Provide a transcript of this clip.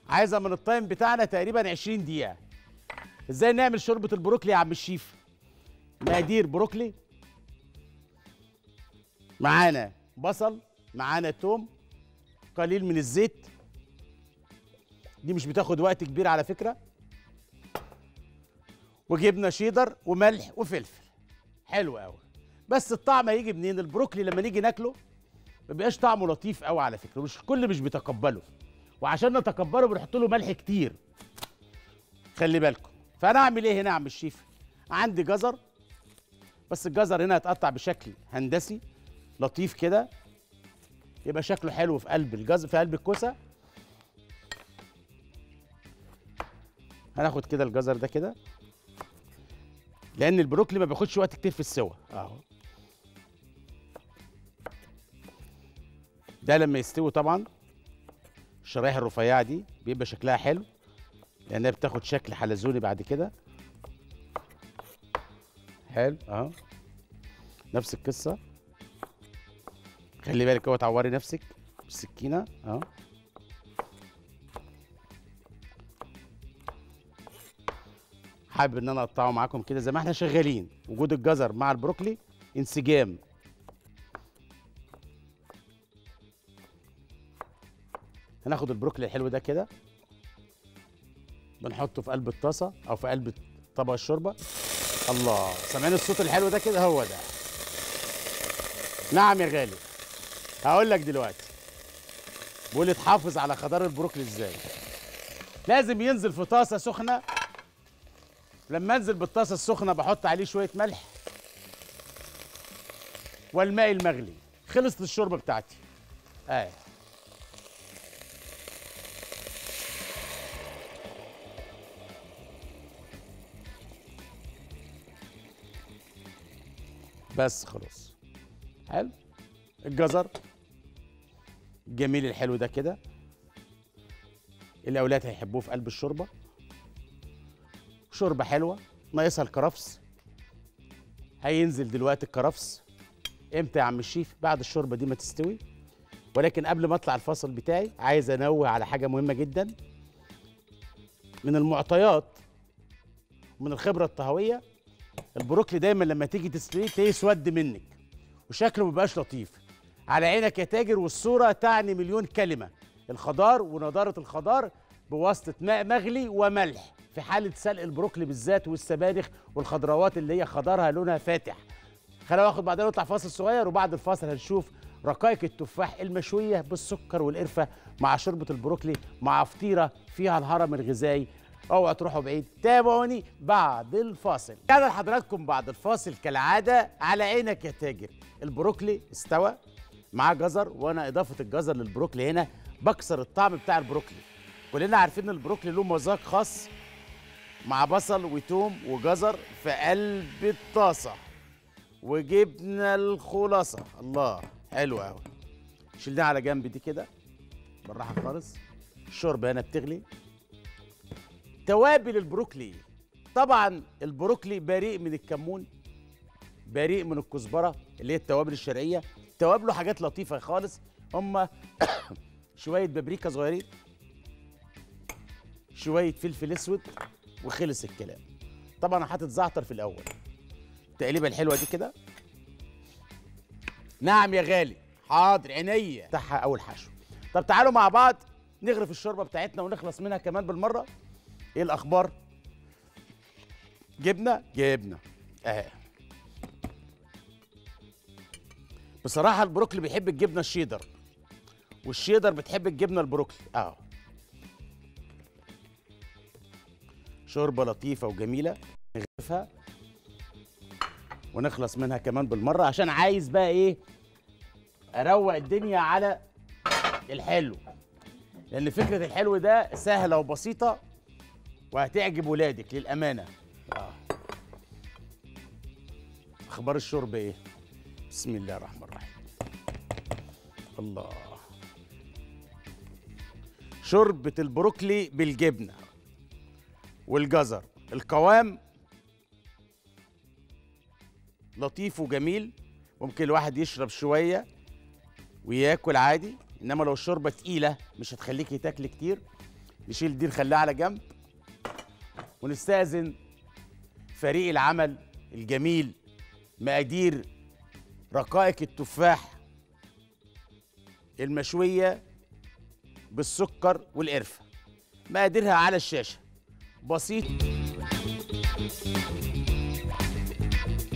عايزه من التايم بتاعنا تقريبا 20 دقيقه ازاي نعمل شوربه البروكلي يا عم الشيف مقادير بروكلي معانا بصل معانا توم قليل من الزيت دي مش بتاخد وقت كبير على فكره وجبنه شيدر وملح وفلفل حلو قوي بس الطعم هيجي منين البروكلي لما نيجي ناكله ما بيبقاش طعمه لطيف قوي على فكره مش الكل مش بيتقبله وعشان نتقبله بنحط له ملح كتير خلي بالكم فانا اعمل ايه هنا يا عم الشيف عندي جزر بس الجزر هنا هيتقطع بشكل هندسي لطيف كده يبقى شكله حلو في قلب الجزر في قلب الكوسه هناخد كده الجزر ده كده لان البروكلي ما بياخدش وقت كتير في السوا اهو ده لما يستوي طبعا الشرايح الرفيعه دي بيبقى شكلها حلو لانها بتاخد شكل حلزوني بعد كده حلو اهو نفس القصه خلي بالك اوعي تعوري نفسك بالسكينه اهو حابب ان انا اقطعه معاكم كده زي ما احنا شغالين وجود الجزر مع البروكلي انسجام هناخد البروكلي الحلو ده كده بنحطه في قلب الطاسه او في قلب طبق الشوربه الله سامعين الصوت الحلو ده كده هو ده نعم يا غالي هقول لك دلوقتي بقول تحافظ على خضار البروكلي ازاي لازم ينزل في طاسه سخنه لما انزل بالطاسه السخنه بحط عليه شويه ملح والماء المغلي خلصت الشوربه بتاعتي اه بس خلاص حلو الجزر الجميل الحلو ده كده الاولاد هيحبوه في قلب الشوربه شوربه حلوه ناقصها الكرفس هينزل دلوقتي الكرفس امتى يا عم الشيف بعد الشوربه دي ما تستوي ولكن قبل ما اطلع الفاصل بتاعي عايز انوه على حاجه مهمه جدا من المعطيات ومن الخبره الطهويه البروكلي دايما لما تيجي تستويه تلاقيه يسود منك وشكله مبيبقاش لطيف على عينك يا تاجر والصوره تعني مليون كلمه الخضار ونضاره الخضار بواسطه ماء مغلي وملح في حاله سلق البروكلي بالذات والسبانخ والخضروات اللي هي خضارها لونها فاتح خلينا ناخد بعدين نطلع فاصل صغير وبعد الفاصل هنشوف رقائق التفاح المشويه بالسكر والقرفه مع شوربه البروكلي مع فطيره فيها الهرم الغذائي اوعوا تروحوا بعيد تابعوني بعد الفاصل كان لحضراتكم بعد الفاصل كالعاده على عينك يا تاجر البروكلي استوى معاه جزر وانا اضافه الجزر للبروكلي هنا بكسر الطعم بتاع البروكلي كلنا عارفين ان البروكلي له مذاق خاص مع بصل وتوم وجزر في قلب الطاسه وجبنا الخلاصه الله حلو قوي شيلناها على جنب دي كده بالراحه خالص الشوربه هنا بتغلي توابل البروكلي طبعا البروكلي بريء من الكمون بريء من الكزبره اللي هي التوابل الشرقيه توابله حاجات لطيفه خالص هم شويه بابريكا صغيرين شويه فلفل اسود وخلص الكلام طبعا انا حاطط زعتر في الاول التقليبه الحلوه دي كده نعم يا غالي حاضر عينيا بتاعها اول حشو طب تعالوا مع بعض نغرف الشوربه بتاعتنا ونخلص منها كمان بالمره ايه الاخبار جبنه جبنه اهي بصراحه البروكلي بيحب الجبنه الشيدر والشيدر بتحب الجبنه البروكلي اه شوربه لطيفه وجميله نغرفها ونخلص منها كمان بالمره عشان عايز بقى ايه اروق الدنيا على الحلو لان فكره الحلو ده سهله وبسيطه وهتعجب ولادك للامانه آه. اخبار الشرب ايه بسم الله الرحمن الرحيم الله شوربه البروكلي بالجبنه والجزر القوام لطيف وجميل ممكن الواحد يشرب شويه وياكل عادي انما لو الشوربه تقيله مش هتخليكي تاكلي كتير نشيل دي نخليها على جنب ونستأذن فريق العمل الجميل مقادير رقائق التفاح المشوية بالسكر والقرفة مقاديرها على الشاشة بسيط